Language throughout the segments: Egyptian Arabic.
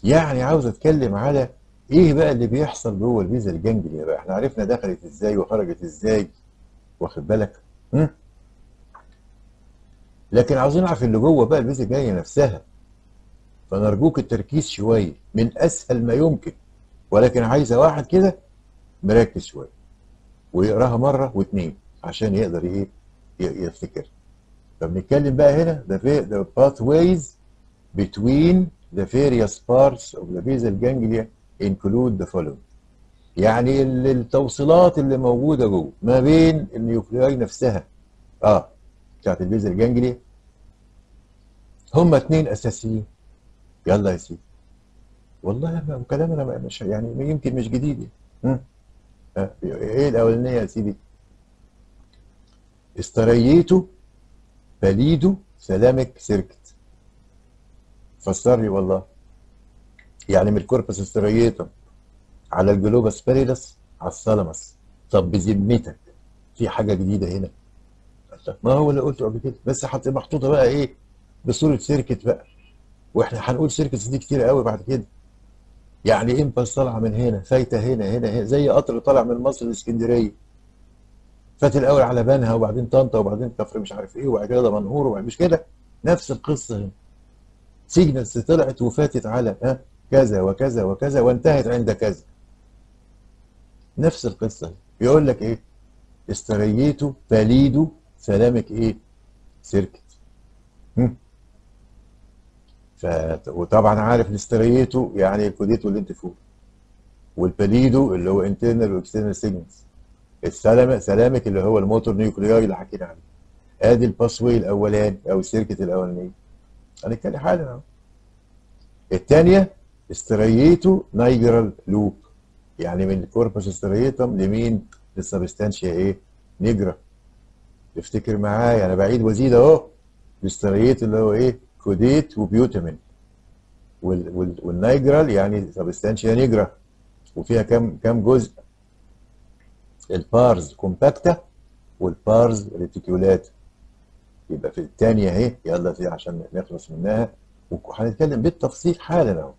يعني عاوز اتكلم على ايه بقى اللي بيحصل جوه الفيزا الجانجليا بقى احنا عرفنا دخلت ازاي وخرجت ازاي واخد بالك م? لكن عاوزين نعرف اللي جوه بقى الفيزا الجانجليا نفسها فنرجوك التركيز شويه من اسهل ما يمكن ولكن عايزه واحد كده مركز شويه ويقراها مره واثنين عشان يقدر ايه ي- يفتكر فبنتكلم بقى هنا the, va- the pathways between the various parts of the basal ganglia include the following يعني ال- التوصيلات اللي موجوده جوه ما بين النيوكلياي نفسها اه بتاعت البيزل جانجليا هم اتنين اساسيين يلا يا سيدي والله ما كلام انا ما- مش يعني يمكن مش جديد يعني. مم. آه، ايه الاولانيه يا سيدي استريتو باليدو سلامك سيركت فسر لي والله يعني من الكوربس استريتم على الجلوباس باريدس على الثالاموس طب بذمتك في حاجه جديده هنا ما هو اللي قلته قبل كده بس حط محطوطه بقى ايه بصوره سيركت بقى واحنا هنقول سيركتس دي كتير قوي بعد كده يعني امبلس طالعه من هنا فايته هنا هنا هنا زي قطر طالع من مصر لاسكندريه فات الاول على بنها وبعدين طنطا وبعدين كفر مش عارف ايه وبعد كده دمنهور وبعد مش كده نفس القصه هنا سيجنالز طلعت وفاتت على ها كذا وكذا وكذا وانتهت عند كذا نفس القصه يقول لك ايه استريتو باليدو سلامك ايه سيركت هم. ف... وطبعا عارف الاستريتو يعني الكوديتو اللي انت فوق والباليدو اللي هو انترنال واكسترنال سيجنالز السلامة سلامك اللي هو الموتور نيوكلياي اللي حكينا عليه ادي الباسوي الاولاني او السيركت الاولانيه هنتكلم حالا اهو الثانيه استريتو نايجرال لوب يعني من الكوربس استريتم لمين للسبستانشيا ايه نيجرا افتكر معايا انا بعيد وازيد اهو الاستريت اللي هو ايه كوديت وبيوتامين وال وال والنايجرال يعني سبستانشيا نيجرا وفيها كام كام جزء البارز كومباكتا والبارز ريتيكولات يبقى في الثانيه اهي يلا في عشان نخلص منها وهنتكلم بالتفصيل حالا اهو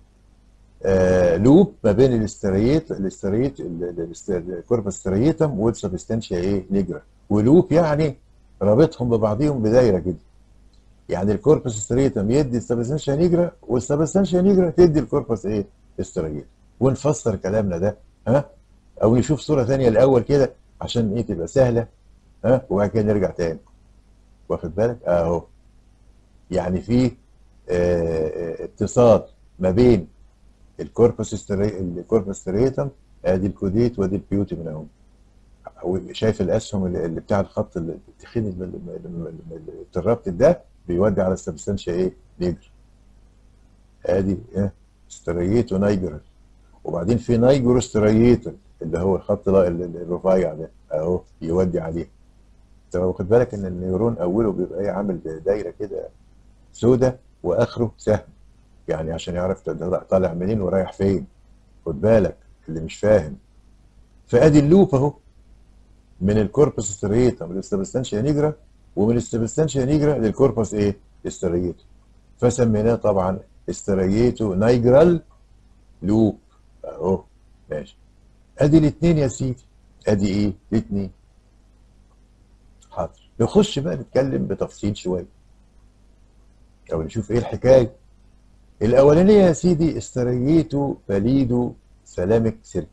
آه لوب ما بين الاستريت الاستريت الكوربس ستريتم والسبستانشيا ايه نيجرا ولوب يعني رابطهم ببعضهم بدايره كده يعني الكوربس ستريتم يدي السبستانشيا نيجرا والسبستانشيا نيجرا تدي الكوربس ايه ستريت ونفسر كلامنا ده ها او نشوف صوره ثانيه الاول كده عشان ايه تبقى سهله ها وبعد كده نرجع تاني واخد بالك اهو يعني في آه اتصال ما بين الكوربس ستري... الكوربس ستريتم ادي الكوديت وادي البيوتي من اهو شايف الاسهم اللي, اللي بتاع الخط التخين الربط ده بيودي على السبستانشيا ايه نيجر ادي ايه ستريتو نايجر وبعدين في نايجرو ستريتل اللي هو الخط الرفيع ده اهو يودي عليه انت واخد بالك ان النيورون اوله بيبقى ايه عامل دايره كده سودة واخره سهم يعني عشان يعرف طالع منين ورايح فين خد بالك اللي مش فاهم فادي اللوب اهو من الكوربس ستريتم للسبستانشيا نيجرا ومن السبستانشيا نيجرا للكوربس ايه ستريتو فسميناه طبعا استريتو نايجرال لوب اهو ماشي ادي الاثنين يا سيدي ادي ايه الاثنين حاضر نخش بقى نتكلم بتفصيل شويه او نشوف ايه الحكايه الاولانيه يا سيدي استريتو باليدو سلامك سيركت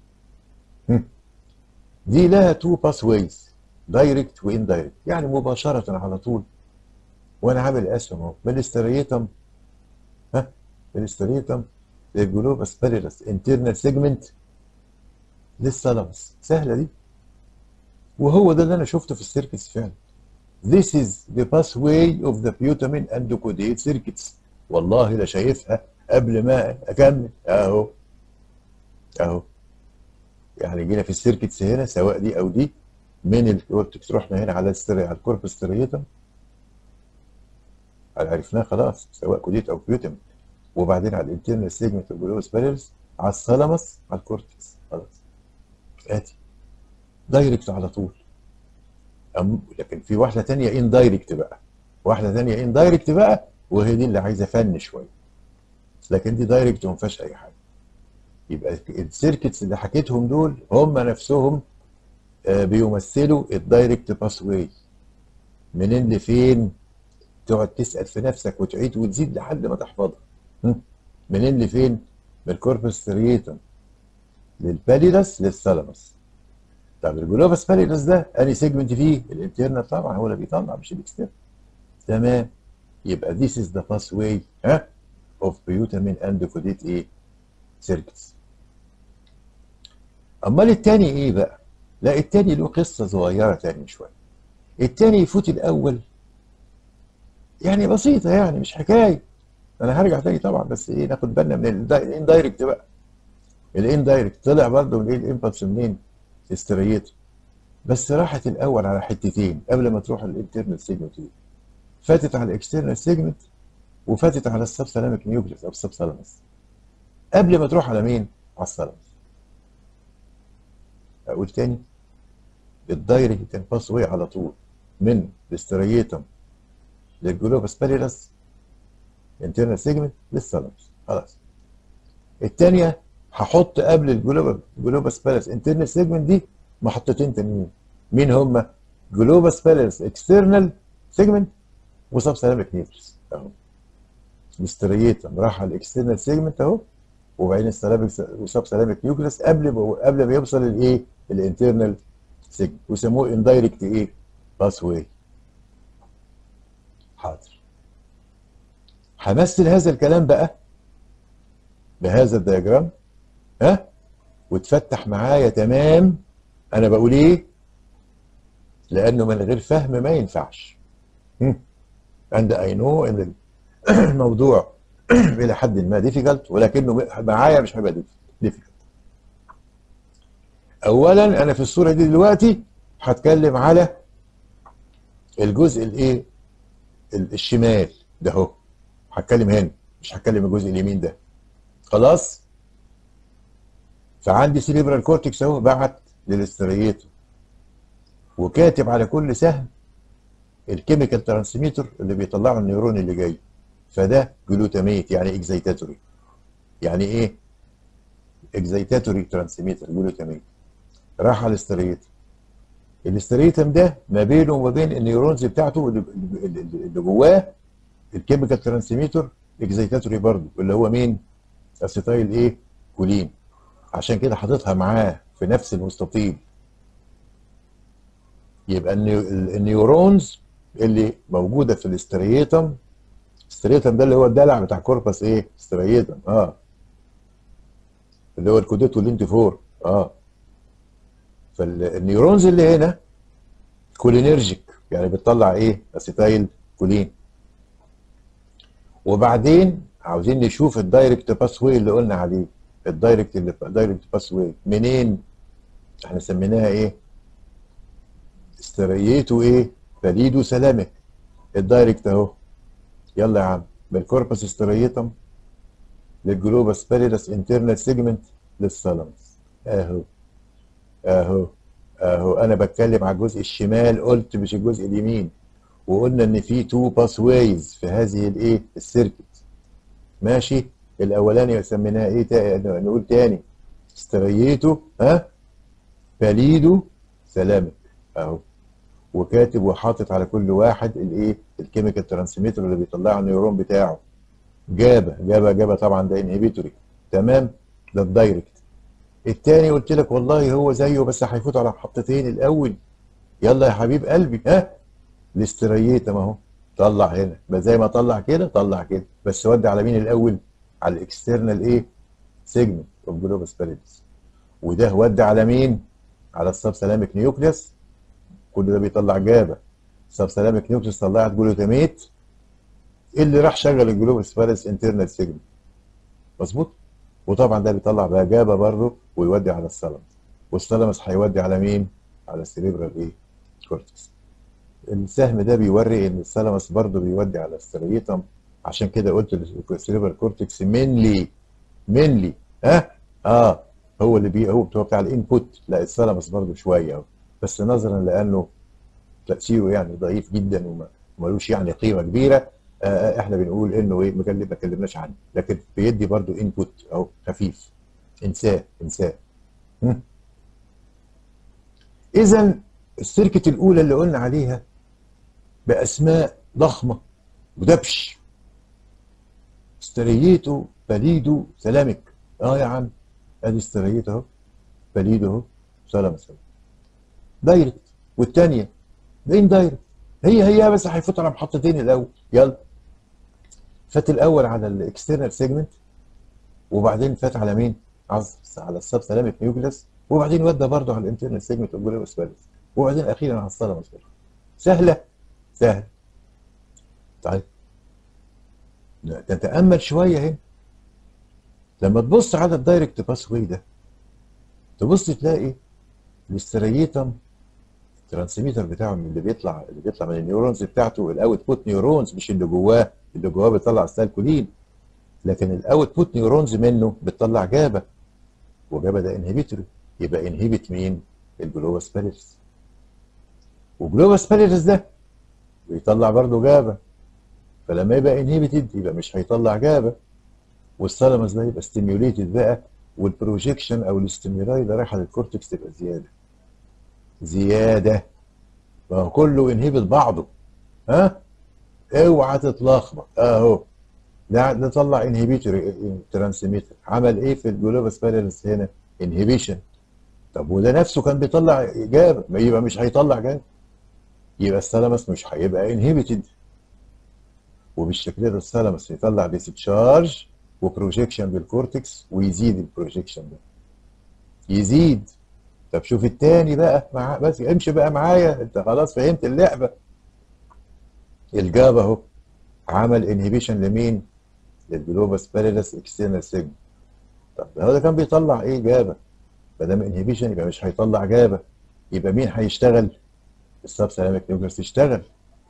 دي لها تو باس ويز دايركت واندايركت يعني مباشره على طول وانا عامل اسهم اهو من الاستريتم ها من الاستريتم للجلوبس باريلس انترنال سيجمنت للثالاموس سهله دي وهو ده اللي انا شفته في السيركتس فعلا This is the pathway of the putamen and coudate circuits والله لا شايفها قبل ما اكمل اهو اهو يعني جينا في السيركتس هنا سواء دي او دي من الكورتكس رحنا هنا على الستري على الكوربس ستريتم عرفناه خلاص سواء كوديت او بيوتم وبعدين على الانترنال سيجمنت والجلوبس باريلز على الثالاموس على الكورتكس خلاص ادي دايركت على طول أم لكن في واحده ثانيه ان دايركت بقى واحده ثانيه ان دايركت بقى وهي دي اللي عايزه فن شويه لكن دي دايركت وما فيهاش اي حاجه يبقى السيركتس اللي حكيتهم دول هم نفسهم آه، بيمثلوا الدايركت باس واي منين لفين تقعد تسال في نفسك وتعيد وتزيد لحد ما تحفظها هم؟ منين لفين من الكوربس ستريتم للباليدس للثالاموس طب الجلوبس باليدس ده انهي سيجمنت فيه الانترنال طبعا هو اللي بيطلع مش الاكسترنال تمام يبقى this is the pathway ها of glutamine and coodate ايه circuits امال التاني ايه بقى لا التاني له قصه صغيره تاني شويه التاني يفوت الاول يعني بسيطه يعني مش حكايه انا هرجع تاني طبعا بس ايه ناخد بالنا من الاندايركت بقى الاندايركت طلع برضه من ايه الامبلس منين استريته بس راحت الاول على حتتين قبل ما تروح الانترنال سيجمنت دي فاتت على الاكسترنال سيجمنت وفاتت على السب سلامك نيوكليس او السب سلامس قبل ما تروح على مين؟ على السلامس اقول تاني الدايركت كان باس واي على طول من الاستريتم للجلوبس باليرس انترنال سيجمنت للسلامس خلاص الثانيه هحط قبل الجلوبس جلوبس باليرس انترنال سيجمنت دي محطتين تانيين مين هم؟ جلوبس باليرس اكسترنال سيجمنت وسب سلامك نيوكليس اهو الاستريتم راح على الاكسترنال سيجمنت اهو وبعدين السلامك وسب سلامك نيوكليس قبل ما قبل ما يوصل الايه؟ الانترنال سيجمنت ويسموه اندايركت ايه؟ باس واي حاضر همثل هذا الكلام بقى بهذا الدياجرام ها وتفتح معايا تمام انا بقول ايه لانه من غير فهم ما ينفعش and I know ان الموضوع الى حد ما difficult ولكنه معايا مش هيبقى difficult اولا انا في الصوره دي دلوقتي هتكلم على الجزء الايه الشمال ده اهو هتكلم هنا مش هتكلم الجزء اليمين ده خلاص فعندي سيريبرال كورتكس اهو بعت للاستريتور وكاتب على كل سهم الكيميكال ترانسميتر اللي بيطلعه النيورون اللي جاي فده جلوتاميت يعني اكزيتاتوري يعني ايه اكزيتاتوري ترانسميتر جلوتاميت راح على الاستريتم الاستريتم ده ما بينه وما بين النيورونز بتاعته اللي اللي جواه الكيميكال ترانسميتر اكزيتاتوري برضه اللي هو مين اسيتايل ايه كولين عشان كده حاططها معاه في نفس المستطيل يبقى النيورونز اللي موجوده في الاستريتم الاستريتم ده اللي هو الدلع بتاع كوربس ايه استريتم اه اللي هو الكوديتو لينتيفور اه فالنيورونز اللي هنا كولينرجيك يعني بتطلع ايه اسيتايل كولين وبعدين عاوزين نشوف الدايركت باس واي اللي قلنا عليه الدايركت اللي دايركت باس واي منين احنا سميناها ايه استريته ايه فليدو سلامك الدايركت اهو يلا يا عم بالكوربس استريتم للجلوبس باليدس انترنال سيجمنت للثالاموس اهو اهو اهو انا بتكلم على الجزء الشمال قلت مش الجزء اليمين وقلنا ان في تو باس وايز في هذه الايه السيركت ماشي الاولاني سميناها ايه تاني نقول تاني استريته ها باليدو سلامك اهو وكاتب وحاطط على كل واحد الايه الكيميكال ترانسميتر اللي بيطلعه النيورون بتاعه جابه جابه جابه طبعا ده انهبيتوري تمام ده الدايركت التاني قلت لك والله هو زيه بس هيفوت على محطتين الاول يلا يا حبيب قلبي ها الاستريتم اهو طلع هنا بس زي ما طلع كده طلع كده بس ودي على مين الاول على الاكسترنال ايه سيجمنت اوف جلوبس باليدس وده ودي على مين على السب سلامك نيوكليس كل ده بيطلع جابه السب سلامك نيوكليس طلعت جلوتاميت اللي راح شغل الجلوبس باليدس انترنال سيجمنت مظبوط وطبعا ده بيطلع بقى جابه برضه ويودي على الثالاموس والثالاموس هيودي على مين على السريبرال ايه كورتكس السهم ده بيوري ان الثالاموس برضه بيودي على الستريتم عشان كده قلت السريبرال كورتكس مينلي مينلي ها اه هو اللي بي هو بتاع الانبوت لا الثالاموس برضه شويه اهو بس نظرا لانه تاثيره يعني ضعيف جدا وملوش يعني قيمه كبيره آه احنا بنقول انه ايه ما كلم- ما اتكلمناش عنه لكن بيدي برضو انبوت اهو خفيف انساه انساه هم؟ اذا السيركت الاولى اللي قلنا عليها باسماء ضخمه ودبش استريتو باليدو سلامك اه يا عم ادي استريتو اهو باليدو اهو سلام سلام دايركت والثانيه ان دايركت هي هي بس هيفوت على محطتين الاول يلا فات الاول على الاكسترنال سيجمنت وبعدين فات على مين؟ على على السب سلامك نيوكليس وبعدين ودى برضه على الانترنال سيجمنت والجلوبس باليس وبعدين اخيرا على الثالاموس سهله سهل طيب تتامل شويه هنا لما تبص على الدايركت باس واي ده تبص تلاقي الاستريتم الترانسميتر بتاعه من اللي بيطلع اللي بيطلع من النيورونز بتاعته الاوت بوت نيورونز مش اللي جواه اللي جواه بيطلع استالكولين لكن الاوت بوت نيورونز منه بتطلع جابا وجابا ده انهبيتوري يبقى انهبت مين؟ الجلوباس باليرس وجلوباس باليرس ده بيطلع برضه جابا فلما يبقى انهبيتد يبقى مش هيطلع جابا والثالاموس ده يبقى ستيميوليتد بقى والبروجيكشن او الاستيمولاي ده رايحه للكورتكس تبقى زياده زياده ما هو كله انهبت بعضه ها اوعى تتلخبط اهو ده ده طلع انهبيتوري ترانسميتر عمل ايه في الجلوباس بالانس هنا انهبيشن طب وده نفسه كان بيطلع جاب ما يبقى مش هيطلع جاب يبقى الثالاموس مش هيبقى انهبيتد وبالشكل ده الثالاموس يطلع ديسشارج وبروجيكشن بالكورتكس ويزيد البروجيكشن ده يزيد طب شوف التاني بقى مع بس امشي بقى معايا انت خلاص فهمت اللعبه الجاب اهو عمل انهبيشن لمين؟ للجلوباس باليلس اكسترنال سيجمنت طب هو ده كان بيطلع ايه جابا ما دام انهبيشن يبقى مش هيطلع جابا يبقى مين هيشتغل؟ السب سلامك نيوكليس يشتغل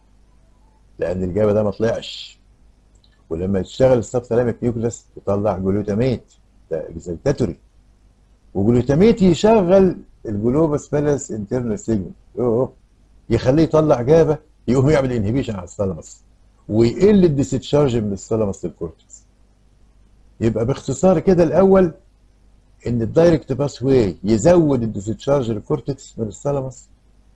لان الجابا ده ما طلعش ولما يشتغل السب سلامك نيوكليس يطلع جلوتاميت ده اكزيتاتوري وجلوتاميت يشغل الجلوباس باليلس انترنال سيجمنت اوه يخليه يطلع جابا يقوم يعمل انهبيشن على الثالاموس ويقل الديستشارج من الثالاموس للكورتكس يبقى باختصار كده الاول ان الدايركت باس واي يزود الديستشارج للكورتكس من الثالاموس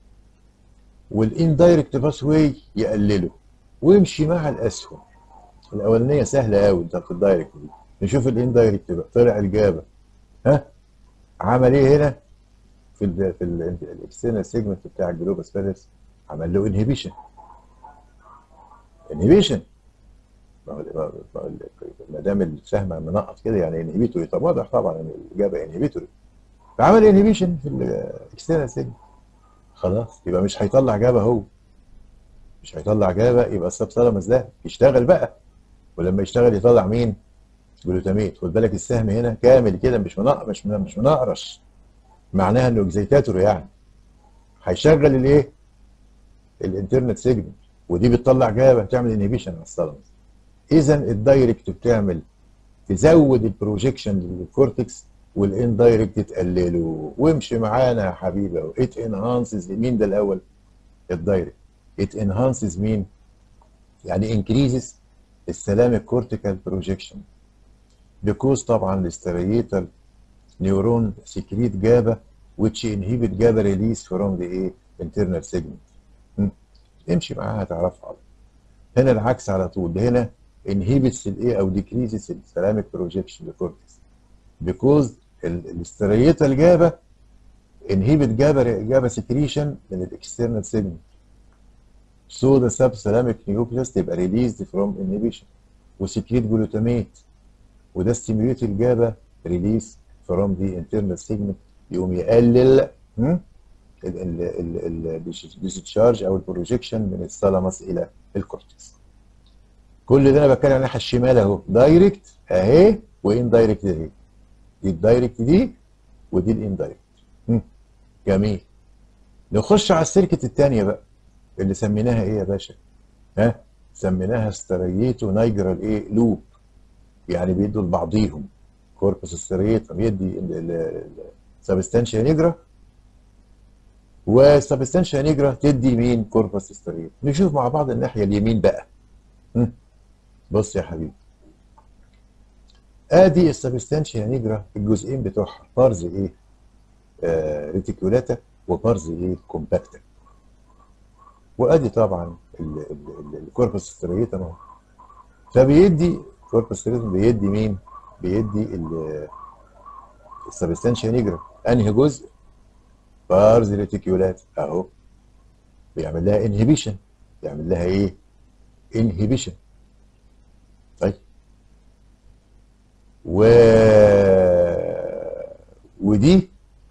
والاندايركت باس واي يقلله ويمشي مع الاسهم الاولانيه سهله قوي بتاعت الدايركت دي نشوف الاندايركت بقى طلع الجابه ها عمل ايه هنا في ال في الاكسترنال سيجمنت بتاع الجلوباس باليس عمل له انهبيشن انهبيشن ما دام السهم منقط كده يعني انهبيتوري طب واضح طبعا ان الاجابه انهبيتوري فعمل انهبيشن في الاكسترنال سيجمنت خلاص يبقى مش هيطلع جابه هو مش هيطلع جابه يبقى السب ثالاموس ده يشتغل بقى ولما يشتغل يطلع مين؟ جلوتاميت خد بالك السهم هنا كامل كده مش منقرش مش مش منقرش معناها انه اكزيتاتور يعني هيشغل الايه؟ الانترنت سيجمنت ودي بتطلع جابه تعمل انهبيشن على الثالاموس اذا الدايركت بتعمل تزود البروجيكشن للكورتكس والاندايركت تقلله وامشي معانا يا حبيبي اهو ات انهانسز مين ده الاول؟ الدايركت ات انهانسز مين؟ يعني انكريزز السلامك كورتيكال بروجيكشن بيكوز طبعا الاستريتال نيورون سكريت جابا which inhibit جابا ريليس from the ايه internal segment امشي معاها هتعرفها على هنا العكس على طول ده هنا inhibits الايه او decreases السلامك بروجيكشن للكورتكس because الاستريتال جابا inhibit جابا جابا سكريشن من الاكسترنال سيجمنت so the subthalamic nucleus تبقى released from inhibition وسكريت جلوتاميت وده ستيميوليت الجابا ريليس فروم دي انترنال سيجمنت يقوم يقلل الديسشارج او البروجيكشن من الثالاموس الى الكورتكس كل ده انا بتكلم عن الناحيه الشمال اهو دايركت اهي وان دايركت اهي دي الدايركت دي ودي الاندايركت جميل نخش على السيركت الثانيه بقى اللي سميناها ايه يا باشا ها سميناها ستريتو نايجرال ايه لوب يعني بيدوا لبعضيهم كوربس ستريتم يدي سبستانشيا نيجرا وسبستانشيا نيجرا تدي مين كوربس ستريتم نشوف مع بعض الناحيه اليمين بقى بص يا حبيبي ادي السبستانشيا نيجرا الجزئين بتوعها بارز ايه آه ريتيكولاتا وبارز ايه كومباكتا وادي طبعا الكوربس ستريتم اهو فبيدي الكوربس ستريتم بيدي مين بيدي السبستانشيا نيجرا انهي جزء بارز ريتيكولاتا اهو بيعمل لها انهبيشن بيعمل لها ايه انهبيشن طيب و ودي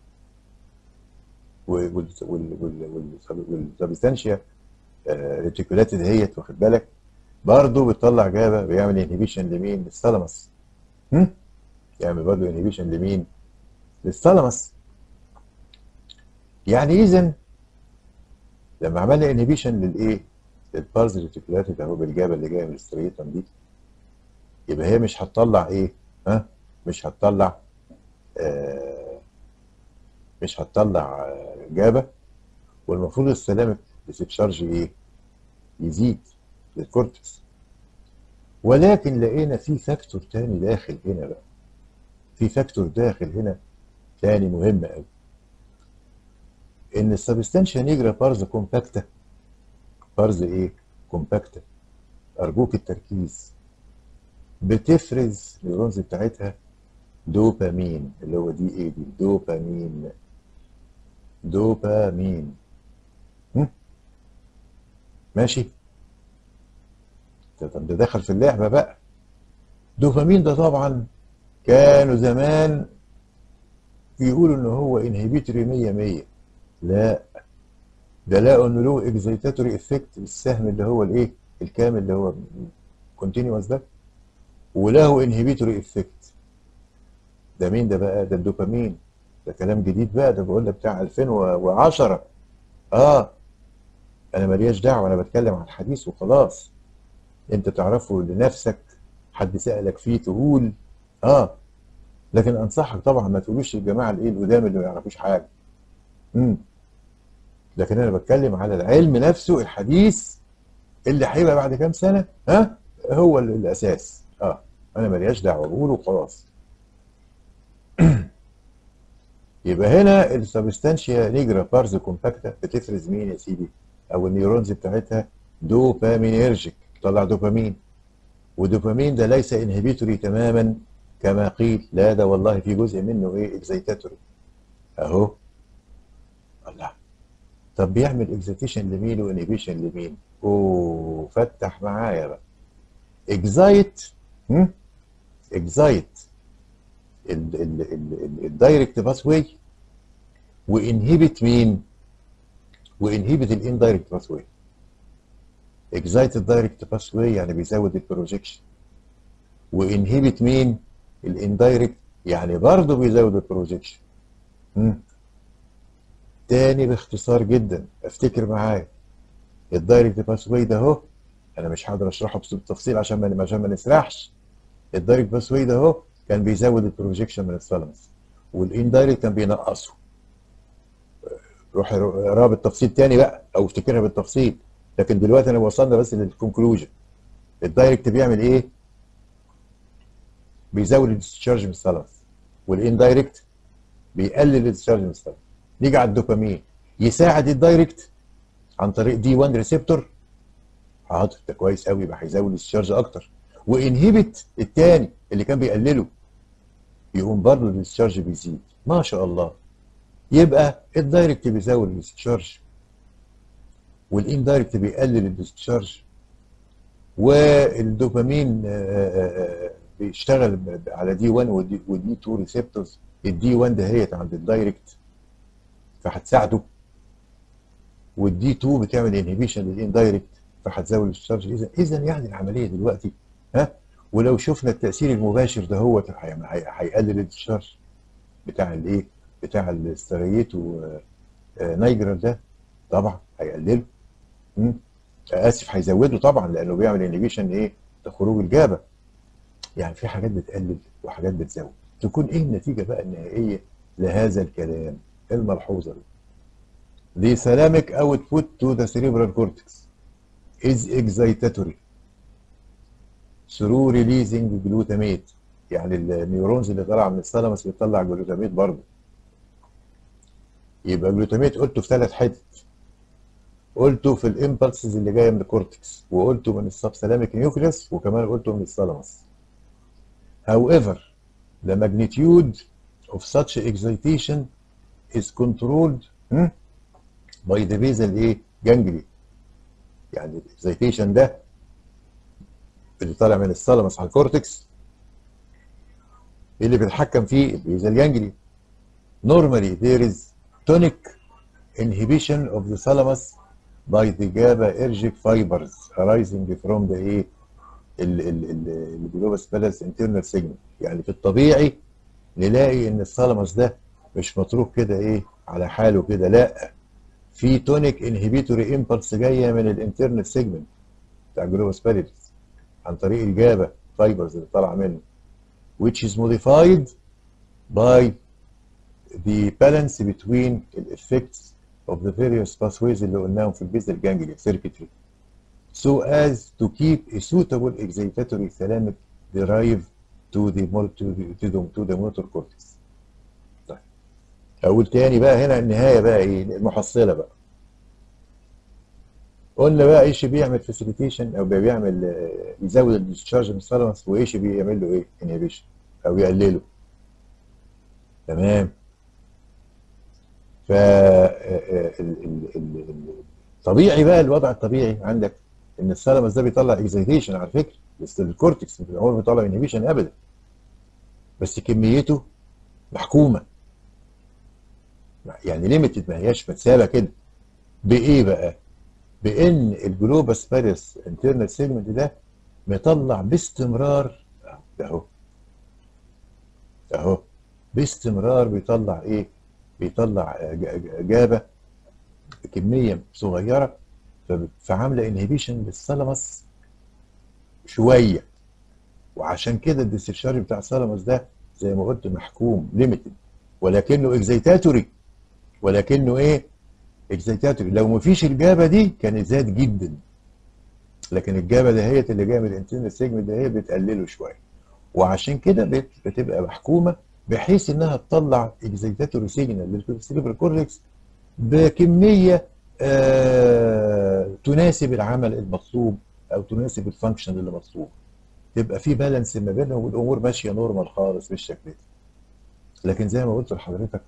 والسبستانشيا ريتيكولات دهيت واخد بالك برضه بتطلع جابه بيعمل انهبيشن لمين؟ للثالاموس يعمل برضه انهبيشن لمين؟ للثالاموس يعني اذا لما عملنا انهبيشن للايه؟ للبارز ريتيكولات اهو بالجابه اللي جايه من الستريتم دي يبقى هي مش هتطلع ايه؟ ها؟ مش هتطلع آه مش هتطلع آه جابه والمفروض السلامك ديسبشارج ايه؟ يزيد للكورتكس ولكن لقينا في فاكتور تاني داخل هنا بقى في فاكتور داخل هنا تاني مهم قوي ان السبستانشيا نيجرا بارز كومباكتا بارز ايه؟ كومباكتا ارجوك التركيز بتفرز النيورونز بتاعتها دوبامين اللي هو دي ايه دي دوبامين دوبامين هم؟ ماشي طب ده دخل في اللعبه بقى دوبامين ده طبعا كانوا زمان يقولوا ان هو انهبيتوري 100 100 لا ده لقوا انه له اكزيتاتوري افكت السهم اللي هو الايه الكامل اللي هو كونتينوس ده وله انهبيتوري افكت ده مين ده بقى ده الدوبامين ده كلام جديد بقى ده بقول لك بتاع 2010 اه انا مالياش دعوه انا بتكلم عن الحديث وخلاص انت تعرفه لنفسك حد سالك فيه تقول اه لكن انصحك طبعا ما تقولوش للجماعه الايه القدام اللي ما يعرفوش حاجه امم لكن انا بتكلم على العلم نفسه الحديث اللي هيبقى بعد كام سنه ها هو الاساس اه انا مالياش دعوه بقوله وخلاص يبقى هنا السبستانشيا نيجرا بارز كومباكتا بتفرز مين يا سيدي او النيورونز بتاعتها دوبامينيرجيك بتطلع دوبامين ودوبامين ده ليس انهبيتوري تماما كما قيل لا ده والله في جزء منه ايه اكزيتاتوري اهو الله طب بيعمل اكزيتيشن لمين وانهبيشن لمين اوه فتح معايا بقى اكزايت اكزايت الدايركت باث واي وانهبت مين وانهبت الاندايركت باث واي اكزايت الدايركت باث واي يعني بيزود البروجيكشن وانهبت مين الاندايركت يعني برضه بيزود البروجيكشن تاني باختصار جدا افتكر معايا الدايركت باث واي ده اهو انا مش هقدر اشرحه بالتفصيل عشان ما عشان ما نسرحش الدايركت باث واي ده اهو كان بيزود البروجيكشن من الثالاموس والاندايركت كان بينقصه روح اقراها بالتفصيل تاني بقى او افتكرها بالتفصيل لكن دلوقتي انا وصلنا بس للكونكلوجن الدايركت بيعمل ايه؟ بيزود الديسشارج من الثالاموس والاندايركت بيقلل الديسشارج من الثالاموس نيجي على الدوبامين يساعد الدايركت عن طريق دي 1 ريسبتور حاضر ده كويس قوي يبقى هيزود الديسشارج اكتر وانهبت الثاني اللي كان بيقلله يقوم برضه الديسشارج بيزيد ما شاء الله يبقى الدايركت بيزود الديسشارج والاندايركت بيقلل الديسشارج والدوبامين بيشتغل على دي 1 ودي, ودي 2 ريسبتورز الدي 1 دهيت عند الدايركت فهتساعده والدي 2 بتعمل انهبيشن للاندايركت فهتزود الديسشارج اذا اذا يعني العمليه دلوقتي ها ولو شفنا التاثير المباشر ده هو هيقلل الديسشارج بتاع الايه بتاع الستريتو نايجرال ده طبعا هيقلله اسف هيزوده طبعا لانه بيعمل انهبيشن ايه لخروج الجابه يعني في حاجات بتقلل وحاجات بتزود تكون ايه النتيجه بقى النهائيه لهذا الكلام الملحوظه دي The thalamic output to the cerebral cortex is excitatory through releasing glutamate يعني النيورونز اللي طالعه من الثالاموس بتطلع جلوتاميت برضه يبقى جلوتاميت قلته في ثلاث حتت قلته في الامبلسز اللي جايه من الكورتكس وقلته من السبسلاميك نيوكليوس وكمان قلته من الثالاموس however the magnitude of such excitation is controlled hmm, by the basal ايه ganglia يعني الاكزيتيشن ده اللي طالع من الثالاموس على الكورتكس اللي بيتحكم فيه البيزال جانجلي normally there is tonic inhibition of the thalamus by the GABAergic fibers arising from the ايه الجلوبس بالانس internal signal يعني في الطبيعي نلاقي ان الثالاموس ده مش متروك كده ايه على حاله كده لا في تونيك انهبيتوري امبلس جايه من الانترنال سيجمنت بتاع الجلوبس بالانس عن طريق الجابا فايبرز اللي طالعه منه which is modified by the balance between the effects of the various pathways اللي قلناهم في البيزل جانجليا circuitry so as to keep a suitable excitatory thalamic derive to the to the to the, to the motor cortex. طيب اقول تاني بقى هنا النهايه بقى ايه المحصله بقى قلنا بقى ايش بيعمل فاسيليتيشن او بيعمل آه، يزود الديسشارج من الثالاموس وايش بيعمل له ايه انهبيشن او يقلله تمام ف طبيعي بقى الوضع الطبيعي عندك ان الثالاموس ده بيطلع اكزيتيشن على فكره بس الكورتكس هو بيطلع انهبيشن ابدا بس كميته محكومه يعني ليميتد ما هياش متسابه كده بايه بقى؟ بان الجلوباس باريس انترنال سيجمنت ده مطلع باستمرار اهو اهو باستمرار بيطلع ايه؟ بيطلع ج- جابه بكميه صغيره فب- فعامله انهبيشن للثالاموس شويه وعشان كده الديسشارج بتاع الثالاموس ده زي ما قلت محكوم ليميتد ولكنه اكزيتاتوري ولكنه ايه؟ اكزيتاتوري لو مفيش الجابه دي كانت زاد جدا لكن الجابه دهيت اللي جايه من الانترنال سيجمنت ده هي بتقلله شويه وعشان كده بت- بتبقى محكومه بحيث انها تطلع اكزيتاتوري سيجنال للسيريبرال كورتكس بكميه آه تناسب العمل المطلوب او تناسب الفانكشن اللي مطلوب تبقى في بالانس ما بينهم والامور ماشيه نورمال خالص بالشكل ده لكن زي ما قلت لحضرتك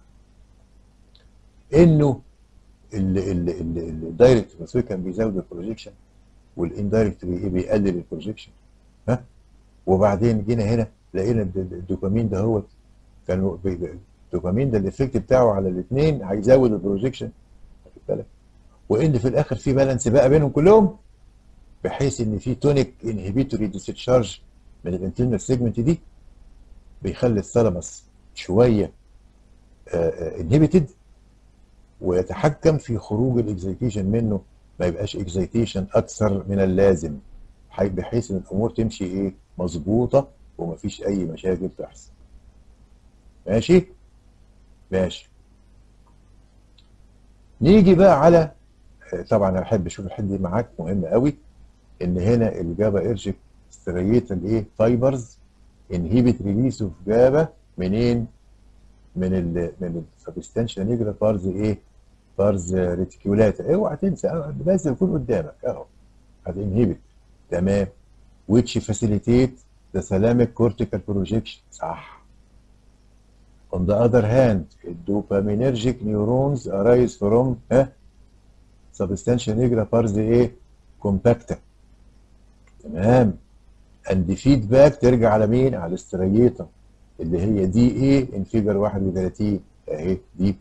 انه الدايركت باسوي كان بيزود البروجيكشن والاندايركت بي- بيقلل البروجيكشن ها وبعدين جينا هنا لقينا الد- الد- الدوبامين ده هو كان بي- بي- الدوبامين ده الايفكت بتاعه على الاثنين هيزود البروجيكشن واخد بالك وان في الاخر في بالانس بقى بينهم كلهم بحيث ان في تونيك انهبيتوري ديسشارج من الانترنال سيجمنت دي بيخلي الثالاموس شويه انهبيتد ويتحكم في خروج الاكزيتيشن منه ما يبقاش اكزيتيشن اكثر من اللازم حي- بحيث ان الامور تمشي ايه مظبوطه ومفيش اي مشاكل تحصل ماشي ماشي نيجي بقى على طبعا انا احب اشوف الحته دي معاك مهمه قوي ان هنا الجابا ايرجيك ستريتال ايه فايبرز انهيبت ريليس اوف جابا منين من ال من السبستانشال نيجرا بارز ايه بارز ريتيكولاتا اوعى تنسى أه، لازم يكون قدامك اهو هتنهبت تمام which facilitate the thalamic cortical projection صح on the other hand الدوبامينرجيك neurons arise from ها substantia nigra pars ايه compacta تمام and feedback ترجع على مين على الستريتا اللي هي دي ايه انفيجر 31 اهي دي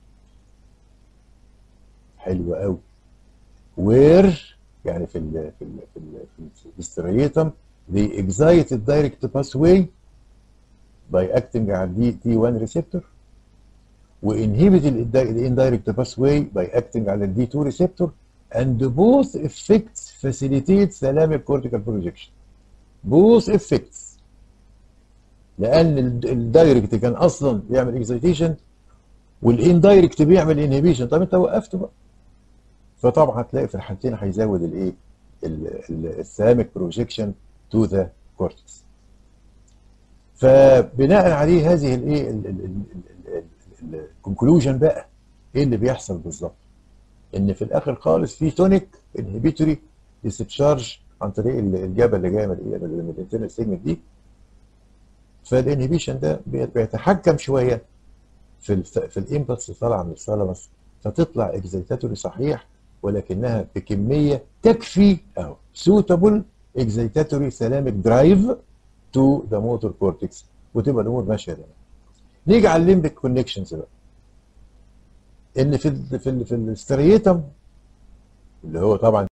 حلوه قوي وير يعني في ال في ال في ال في الستريتم they excite the direct pathway by acting على الدي دي 1 receptor وانهبت الاندايركت pathway by acting على الدي 2 receptor and both effects facilitate thalamic cortical projection both effects لان ال- الدايركت كان اصلا بيعمل اكزيتيشن والاندايركت بيعمل انهبيشن طب انت وقفته بقى فطبعا هتلاقي في الحالتين هيزود الايه الثامك بروجيكشن تو ذا كورتكس فبناء عليه هذه الايه الكونكلوجن بقى ايه اللي بيحصل بالظبط ان في الاخر خالص في تونيك انهبيتوري ديسبشارج عن طريق الجبل اللي جايه من الانترنال سيجمنت دي فالانهبيشن ده بيتحكم شويه في ال في الامبلس اللي طالعه من الثالاموس فتطلع اكزيتاتوري صحيح ولكنها بكميه تكفي اهو suitable excitatory thalamic drive to the motor cortex وتبقى الامور ماشيه تمام. نيجي على الليمبك كونكشنز بقى. ان في ال في ال في الستريتم اللي هو طبعا